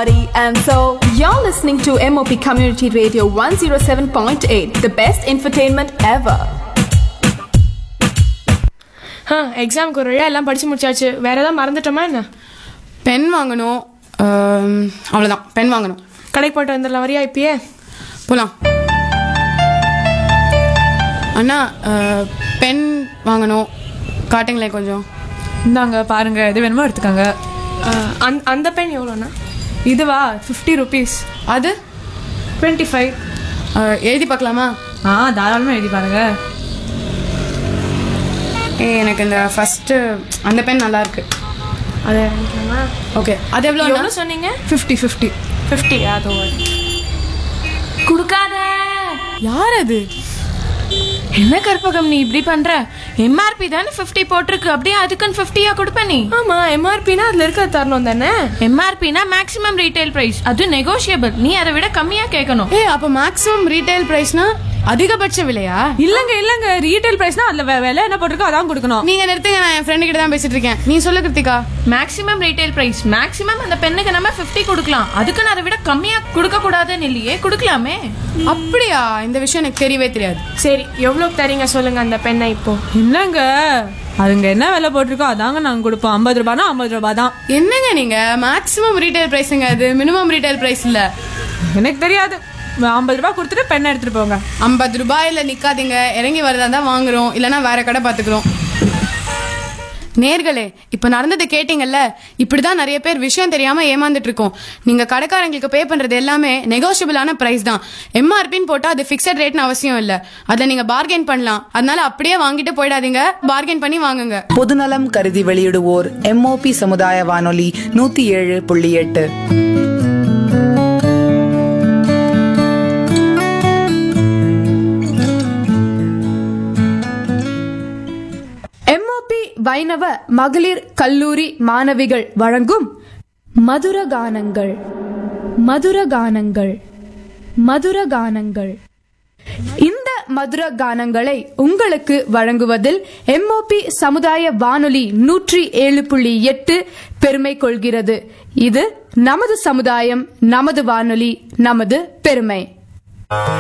body and soul. You're listening to MOP Community Radio 107.8, the best infotainment ever. ஆ எக்ஸாமுக்கு ஒரு வழியாக எல்லாம் படிச்சு முடிச்சாச்சு வேற ஏதாவது மறந்துட்டோமா என்ன பென் வாங்கணும் ஆம், அவ்வளவுதான் பென் வாங்கணும் கடைக்கு போயிட்டு வந்துடலாம் வரியா இப்பயே போலாம் அண்ணா அஹ், பென் வாங்கணும் காட்டுங்களேன் கொஞ்சம் இந்தாங்க பாருங்க எது வேணுமோ எடுத்துக்கோங்க ஆ, அந்த அந்த பென் எவ்வளோண்ணா இதுவா ஃபிஃப்டி ருபீஸ் அது டுவெண்ட்டி ஃபைவ் அஹ், எழுதி பார்க்கலாமா ஆ தாராளமாக எழுதி பாருங்க ஏ எனக்கு இந்த ஃபர்ஸ்ட் அந்த பென் நல்லா இருக்கு அதை வாங்கிக்கலாமா ஓகே அது எவ்வளோ எவ்வளோ சொன்னீங்க ஃபிஃப்டி ஃபிஃப்டி ஃபிஃப்டி அது கொடுக்காத யார் அது என்ன கற்பகம் நீ இப்படி பண்ற எம்ஆர்பி தானே ஃபிஃப்டி போட்டிருக்கு அப்படியே அதுக்குன்னு ஃபிஃப்டியா கொடுப்ப நீ ஆமா எம்ஆர்பினா அதுல இருக்க தரணும் தானே எம்ஆர்பினா மேக்ஸிமம் ரீட்டைல் பிரைஸ் அது நெகோஷியபிள் நீ அதை விட கம்மியா கேட்கணும் ஏ அப்போ மேக்ஸிமம் ரீட்டைல் ப்ரைஸ்னா அதிகபட்ச விலையா இல்லங்க இல்லங்க ரீட்டைல் பிரைஸ்னா அதுல வே- விலை என்ன போட்டிருக்கோ அதான் கொடுக்கணும் நீங்க நிறுத்துங்க நான் என் ஃப்ரெண்டு கிட்ட தான் பேசிட்டு இருக்கேன் நீ சொல்லு Krithika maximum retail price maximum அந்த பெண்ணுக்கு நம்ம 50 கொடுக்கலாம் அதுக்குன்னு அதை விட கம்மியா கொடுக்க கூடாதுன்னு இல்லையே கொடுக்கலாமே அப்படியா இந்த விஷயம் எனக்கு தெரியவே தெரியாது சரி எவ்வளோக்கு தரீங்க சொல்லுங்க அந்த பெண்ணை இப்போ என்னங்க அதுங்க என்ன விலை போட்டிருக்கோ அதாங்க நாங்க கொடுப்போம் ஐம்பது ரூபாய்னா ஐம்பது ரூபாய் தான் என்னங்க நீங்க மேக்ஸிமம் ரீட்டைல் பிரைஸுங்க அது மினிமம் ரீட்டைல் பிரைஸ் இல்ல எனக்கு தெரியாது ஐம்பது ரூபாய் கொடுத்துட்டு பெண்ணை எடுத்துட்டு போங்க ஐம்பது ரூபாயில நிக்காதீங்க இறங்கி வரதா தான் வாங்குறோம் இல்லனா வேற கடை பாத்துக்கிறோம் நேர்களே இப்ப நடந்ததை கேட்டீங்கல்ல இப்படிதான் நிறைய பேர் விஷயம் தெரியாம ஏமாந்துட்டு இருக்கோம் நீங்க கடைக்காரங்களுக்கு பே பண்றது எல்லாமே நெகோஷியபிளான பிரைஸ் தான் எம்ஆர்பின்னு போட்டா அது பிக்சட் ரேட்னு அவசியம் இல்ல அதை நீங்க பார்கெயின் பண்ணலாம் அதனால அப்படியே வாங்கிட்டு போயிடாதீங்க பார்கெயின் பண்ணி வாங்குங்க பொதுநலம் கருதி வெளியிடுவோர் எம்ஓபி சமுதாய வானொலி நூத்தி ஏழு புள்ளி எட்டு எம்ஓபி வைணவ மகளிர் கல்லூரி மாணவிகள் வழங்கும் மதுர கானங்கள் மதுர கானங்கள் மதுர கானங்கள் இந்த மதுர கானங்களை உங்களுக்கு வழங்குவதில் எம்ஓபி சமுதாய வானொலி நூற்றி ஏழு புள்ளி எட்டு பெருமை கொள்கிறது இது நமது சமுதாயம் நமது வானொலி நமது பெருமை